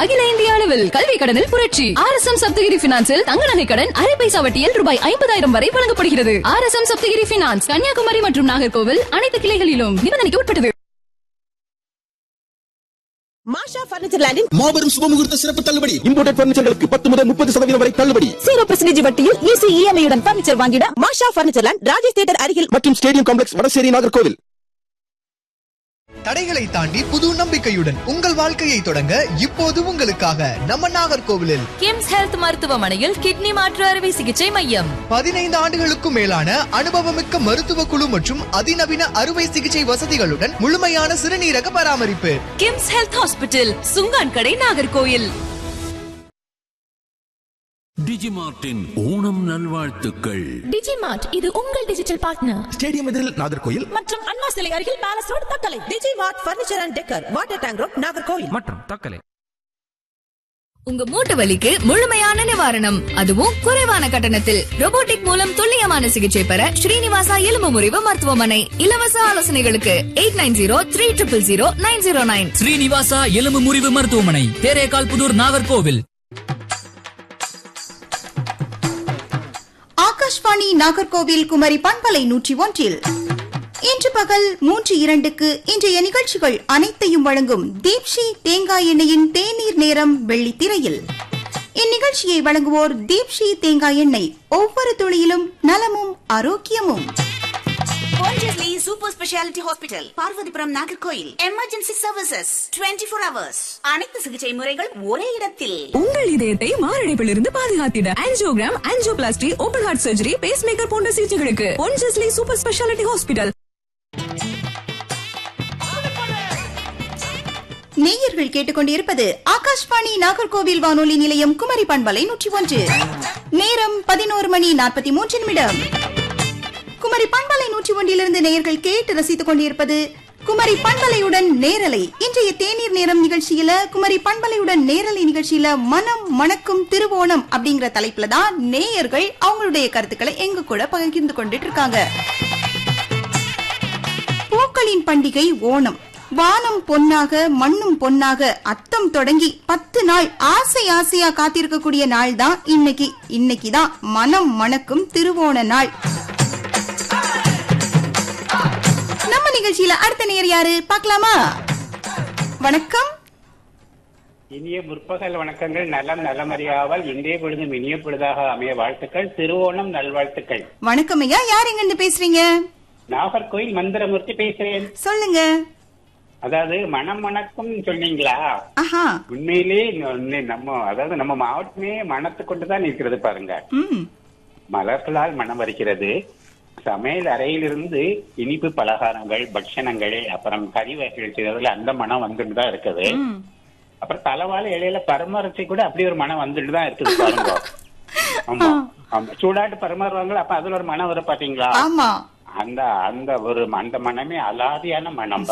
அகில இந்திய அளவில் கல்வி கடனில் புரட்சி ஆர் எஸ் எம் சப்தகிரி பினான்சில் தங்க நகை கடன் அரை பைசா வட்டியில் ரூபாய் ஐம்பதாயிரம் வரை வழங்கப்படுகிறது R S M Saptagiri finance Kanyakumari மற்றும் நாகர்கோவில் அனைத்து கிளைகளிலும் நிபந்தனைக்கு உட்பட்டது மாஷா பர்னிச்சர் லேண்டின் மாபெரும் சுபமுகூர்த்த சிறப்பு தள்ளுபடி இம்போர்டட் பர்னிச்சர்களுக்கு பத்து முதல் முப்பது சதவீதம் வரை தள்ளுபடி ஜீரோ பர்சன்டேஜ் வட்டியில் ஈஸி இஎம்ஐயுடன் பர்னிச்சர் வாங்கிட Masha furniture land Rajesh theatre அருகில் மற்றும் ஸ்டேடியம் காம்ப்ளெக்ஸ் வடசேரி நாகர்கோவில் தடைகளை தாண்டி புது நம்பிக்கையுடன் உங்கள் வாழ்க்கையை தொடங்க இப்போது உங்களுக்காக நம்ம நாகர்கோவிலில் கிம்ஸ் ஹெல்த் மருத்துவமனையில் கிட்னி மாற்று அறுவை சிகிச்சை மையம் பதினைந்து ஆண்டுகளுக்கும் மேலான அனுபவமிக்க மருத்துவ குழு மற்றும் அதிநவீன அறுவை சிகிச்சை வசதிகளுடன் முழுமையான சிறுநீரக பராமரிப்பு கிம்ஸ் ஹெல்த் ஹாஸ்பிட்டல் சுங்கான் கடை நாகர்கோயில் டிஜிமார்ட்டின் ஓணம் நல்வாழ்த்துக்கள் டிஜிமார்ட் இது உங்கள் டிஜிட்டல் பார்ட்னர் ஸ்டேடியம் எதிரில் நாகர்கோவில் மற்றும் அண்ணா சிலை அருகில் palace road Thuckalay DG mart furniture and decor water tank road Nagercoil மற்றும் தக்கலை உங்க மூட்டு வலிக்கு முழுமையான நிவாரணம் அதுவும் குறைவான கட்டணத்தில் robotic மூலம் துல்லியமான சிகிச்சை பெற ஸ்ரீனிவாசா எலும்பு முறிவு மருத்துவமனை இலவச ஆலோசனைகளுக்கு eight nine zero three triple zero nine zero nine Srinivasa எலும்பு முறிவு மருத்துவமனை தேரேகால் புதூர் நாகர்கோவில் ஆகாஷ்வாணி நாகர்கோவில் குமரி பண்பலை நூற்றி ஒன்றில் இன்று பகல் மூன்று இரண்டுக்கு இன்றைய நிகழ்ச்சிகள் அனைத்தையும் வழங்கும் தீப்ஷி தேங்காய் எண்ணெயின் தேநீர் நேரம் வெள்ளித்திரையில் இந்நிகழ்ச்சியை வழங்குவோர் தீப்ஷி தேங்காய் எண்ணெய் ஒவ்வொரு துளியிலும் நலமும் ஆரோக்கியமும் Pondicherry Super Speciality Hospital, Parvathipuram Nagercoil emergency services 24 four hours அனைத்து சிகிச்சை முறைகள் ஒரே இடத்தில் உங்கள் இதயத்தை மாரடைப்பிலிருந்து பாதுகாத்திட angiogram angioplasty open heart surgery pacemaker போன்ற சிகிச்சைகளுக்கு பொன்ஜஸ்லி சூப்பர் ஸ்பெஷாலிட்டி ஹாஸ்பிட்டல் நேயர்கள் கேட்டுக்கொண்டிருப்பது ஆகாஷ்வாணி நாகர்கோவில் வானொலி நிலையம் குமரி பண்பலை நூற்றி ஒன்று நேரம் பதினோரு மணி நாற்பத்தி மூன்று நிமிடம் குமரி பண்பலை நூற்றி ஒன்றிலிருந்து நேயர்கள் கேட்டு ரசித்துக் கொண்டிருப்பது குமரி பண்பலையுடன் நேரலை இன்றைய தேநீர் நேரம் நிகழ்ச்சியில குமரி பண்பலையுடன் நேரலை நிகழ்ச்சியில மனம் மணக்கும் திருவோணம் அப்படிங்கிற தலைப்புல தான் நேயர்கள் அவங்களுடைய கருத்துக்களை எங்க கூட பகிர்ந்து கொண்டுட்டு இருக்காங்க பூக்களின் பண்டிகை ஓணம் வானம் பொன்னாக மண்ணும் பொன்னாக அத்தம் தொடங்கி பத்து நாள் ஆசை ஆசையா காத்திருக்கக்கூடிய நாள் தான் இன்னைக்கு இன்னைக்கு தான் மனம் மணக்கும் திருவோண நாள் நம்ம நிகழ்ச்சியில அடுத்த நேர் யாரு பார்க்கலாமா வணக்கம் இனிய முற்பகல் வணக்கங்கள் நலம் நலமறியாமல் இன்றைய பொழுதும் இனிய பொழுதாக அமைய வாழ்த்துக்கள் திருவோணம் நல்வாழ்த்துக்கள் வணக்கம் ஐயா யார் எங்க இருந்து பேசுறீங்க நாகர்கோயில் மந்திரமூர்த்தி பேசுறேன் சொல்லுங்க அதாவது மனம் மணக்கும் சொன்னீங்களா ஆஹா உண்மையிலே இன்னொன்னு நம்ம அதாவது நம்ம மாவட்டமே மனத்து கொண்டுதான் இருக்கிறது பாருங்க ம் மலர்களால் மனம் வருகிறது சமையல் அறையிலிருந்து இனிப்பு பலகாரங்கள் பட்சணங்கள் அப்புறம் கறி வகைகள் செய்வதில் அந்த மனம் வந்துட்டு தான் இருக்குது அப்புறம் தலைவாழ இலையில பரமரிச்சு கூட அப்படி ஒரு மனம் வந்துட்டு தான் இருக்குது பாருங்க ஆமா ஆமா சூடாட்டு பரிமாறுவாங்க அப்ப அதுல ஒரு மனம் வரும் பாத்தீங்களா ஆமா அந்த அந்த ஒரு அந்த மனமே அலாதியான மனம்